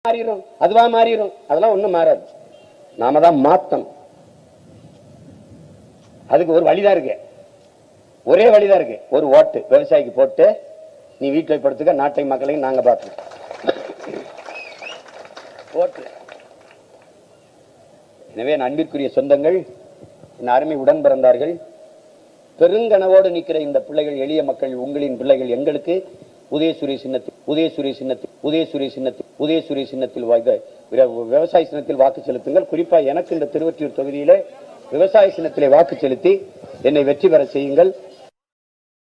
மாறிடும் அதுவா மாறிடும் அதெல்லாம் ஒண்ணும் மாறாது நாம தான் மாத்தணும் அதுக்கு ஒரு வழிதான் இருக்கு ஒரே வழிதான் இருக்கு ஒரு ஓட்டு விவசாயிக்கு போட்டு நீ வீட்டில் படுத்துக்க நாட்டை மக்களையும் நாங்க பார்த்துக்கோம் ஓட்டு எனவே என் அன்பிற்குரிய சொந்தங்கள் என் அருமை உடன் பிறந்தார்கள் பெருங்கனவோடு நிற்கிற இந்த பிள்ளைகள் எளிய மக்கள் உங்களின் பிள்ளைகள் எங்களுக்கு உதயசூரிய சின்னத்தில் உதயசூரிய சின்னத்தில் உதயசூரிய சின்னத்தில் உதயசூரிய சின்னத்தில் வாய்ந்த விர- விவசாய சின்னத்தில் வாக்கு செலுத்துங்கள் குறிப்பா எனக்கு இந்த திருவற்றியூர் தொகுதியிலே விவசாய சின்னத்திலே வாக்கு செலுத்தி என்னை வெற்றி பெற செய்யுங்கள்